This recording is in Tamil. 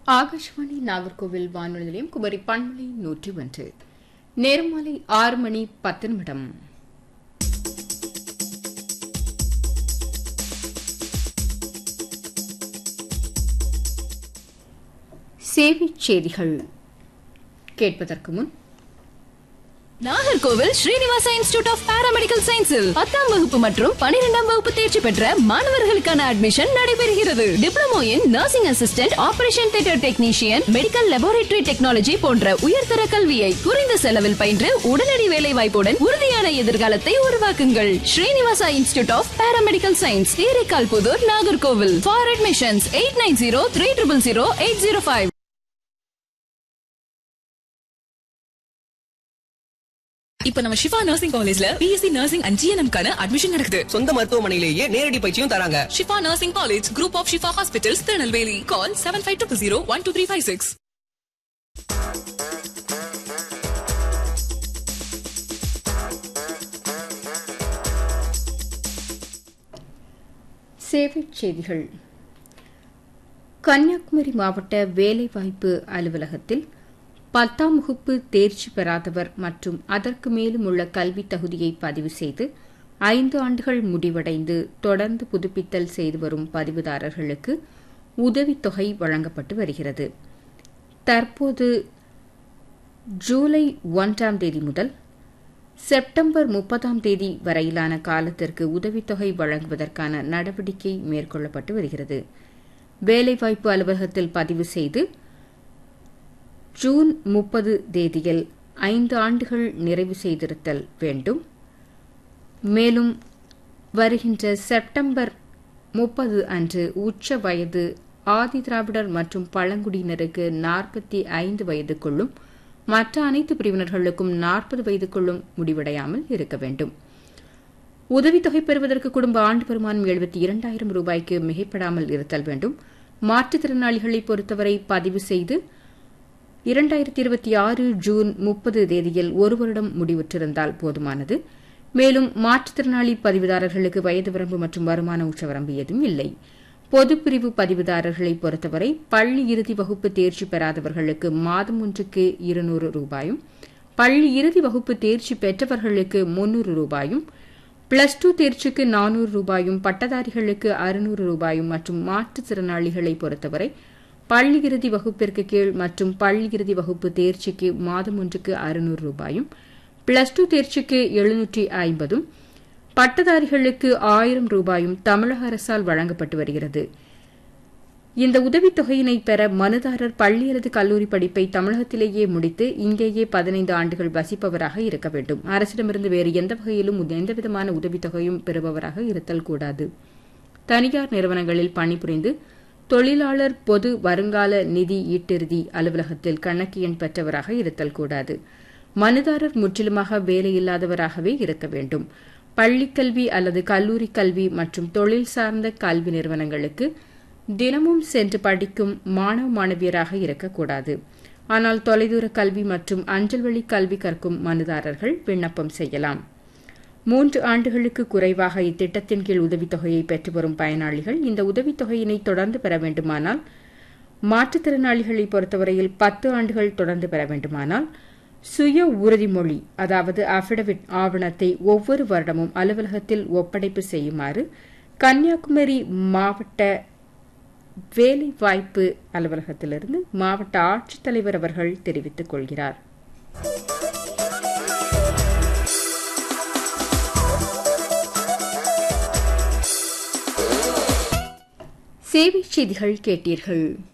ஆகாஷ்வாணி நாகர்கோவில் வானொலி நிலையம் குமரி பண்பலை நூற்றி ஒன்று நேரம் மாலை ஆறு மணி பத்து நிமிடம் சேவைச் செய்திகள் கேட்பதற்கு முன் Nagercoil Srinivasa institute of paramedical சயின்ஸில் பத்தாம் வகுப்பு மற்றும் பனிரெண்டாம் வகுப்பு தேர்ச்சி பெற்ற மாணவர்களுக்கான அட்மிஷன் நடைபெறுகிறது diploma in nursing assistant operation theatre technician medical laboratory technology போன்ற உயர்தர கல்வியை குறைந்த செலவில் பயின்று உடனடி வேலை வாய்ப்புடன் உறுதியான எதிர்காலத்தை உருவாக்குங்கள் Srinivasa institute of paramedical science Therekal Puthur Nagercoil for admissions eight nine zero three triple zero eight zero five இப்ப நம்ம ஷிஃபா நர்சிங் காலேஜ்ல பிஎஸ்சி நர்சிங் அண்ட் ஜிஎன்எம் கான அட்மிஷன் நடக்குது சொந்த மருத்துவமனையிலேயே நேரடி பயிற்சியும் தராங்க Shifa nursing college group of Shifa hospitals Tirunelveli call seven five two zero one two three five six சேவைச் செய்திகள் கன்னியாகுமரி மாவட்ட வேலைவாய்ப்பு அலுவலகத்தில் பத்தாம் வகுப்பு தேர்ச்சி பெறாதவர் மற்றும் அதற்கு மேலும் உள்ள கல்வித் தகுதியை பதிவு செய்து ஐந்து ஆண்டுகள் முடிவடைந்து தொடர்ந்து புதுப்பித்தல் செய்து வரும் பதிவுதாரர்களுக்கு உதவித்தொகை வழங்கப்பட்டு வருகிறது தற்போது ஜூலை ஒன்றாம் தேதி முதல் செப்டம்பர் முப்பதாம் தேதி வரையிலான காலத்திற்கு உதவித்தொகை வழங்குவதற்கான நடவடிக்கை மேற்கொள்ளப்பட்டு வருகிறது வேலைவாய்ப்பு அலுவலகத்தில் பதிவு செய்து ஜூன் முப்பது தேதியில் ஐந்து ஆண்டுகள் நிறைவு செய்திருத்தல் வேண்டும் மேலும் வருகின்ற செப்டம்பர் முப்பது அன்று உச்ச வயது ஆதி திராவிடர் மற்றும் பழங்குடியினருக்கு நாற்பத்தி ஐந்து வயதுக்குள்ளும் மற்ற அனைத்து பிரிவினர்களுக்கும் நாற்பது வயதுக்குள்ளும் முடிவடையாமல் இருக்க வேண்டும் உதவித்தொகை பெறுவதற்கு குடும்ப ஆண்டு வருமானம் எழுபத்தி இரண்டாயிரம் ரூபாய்க்கு மிகைப்படாமல் இருத்தல் வேண்டும் மாற்றுத்திறனாளிகளை பொறுத்தவரை பதிவு செய்து இரண்டாயிரத்தி இருபத்தி ஆறு ஜூன் முப்பது தேதியில் ஒரு வருடம் முடிவுற்றிருந்தால் போதுமானது மேலும் மாற்றுத்திறனாளி பதிவுதாரர்களுக்கு வயது வரம்பு மற்றும் வருமான உச்சவரம்பு எதுவும் இல்லை பொதுப்பிரிவு பதிவுதாரர்களை பொறுத்தவரை பள்ளி இறுதி வகுப்பு தேர்ச்சி பெறாதவர்களுக்கு மாதம் ஒன்றுக்கு இருநூறு ரூபாயும் பள்ளி இறுதி வகுப்பு தேர்ச்சி பெற்றவர்களுக்கு முன்னூறு ரூபாயும் பிளஸ் டூ தேர்ச்சிக்கு நானூறு ரூபாயும் பட்டதாரிகளுக்கு அறுநூறு ரூபாயும் மற்றும் மாற்றுத்திறனாளிகளை பொறுத்தவரை பள்ளி இறுதி வகுப்பிற்கு கீழ் மற்றும் பள்ளி இறுதி வகுப்பு தேர்ச்சிக்கு மாதம் ஒன்றுக்கு அறுநூறு ரூபாயும் பிளஸ் டூ தேர்ச்சிக்கு எழுநூற்றி ஐம்பதும் பட்டதாரிகளுக்கு ஆயிரம் ரூபாயும் தமிழக அரசால் வழங்கப்பட்டு வருகிறது இந்த உதவித்தொகையினை பெற மனுதாரர் பள்ளி அல்லது கல்லூரி படிப்பை தமிழகத்திலேயே முடித்து இங்கேயே பதினைந்து ஆண்டுகள் வசிப்பவராக இருக்க வேண்டும் அரசிடமிருந்து வேறு எந்த வகையிலும் எந்தவிதமான உதவித்தொகையும் பெறுபவராக இருத்தல் கூடாது தனியார் நிறுவனங்களில் பணிபுரிந்து தொழிலாளர் பொது வருங்கால நிதி ஈட்டிறுதி அலுவலகத்தில் கணக்கு எண் பெற்றவராக இருத்தல் கூடாது மனுதாரர் முற்றிலுமாக வேலையில்லாதவராகவே இருக்க வேண்டும் பள்ளிக்கல்வி அல்லது கல்லூரி கல்வி மற்றும் தொழில் சார்ந்த கல்வி நிறுவனங்களுக்கு தினமும் சென்று படிக்கும் மாணவ மாணவியராக இருக்கக்கூடாது ஆனால் தொலைதூர கல்வி மற்றும் அஞ்சல் வழி கல்வி கற்கும் மனுதாரர்கள் விண்ணப்பம் செய்யலாம் மூன்று ஆண்டுகளுக்கு குறைவாக இத்திட்டத்தின் கீழ் உதவித்தொகையை பெற்று வரும் பயனாளிகள் இந்த உதவித்தொகையினை தொடர்ந்து பெற வேண்டுமானால் மாற்றுத்திறனாளிகளை பொறுத்தவரையில் பத்து ஆண்டுகள் தொடர்ந்து பெற வேண்டுமானால் சுய உறுதிமொழி அதாவது அபிடவிட் ஆவணத்தை ஒவ்வொரு வருடமும் அலுவலகத்தில் ஒப்படைப்பு செய்யுமாறு கன்னியாகுமரி மாவட்ட வேலைவாய்ப்பு அலுவலகத்திலிருந்து மாவட்ட ஆட்சித்தலைவர் அவர்கள் தெரிவித்துக் கொள்கிறார் சேவை செய்திகள் கேட்டீர்கள்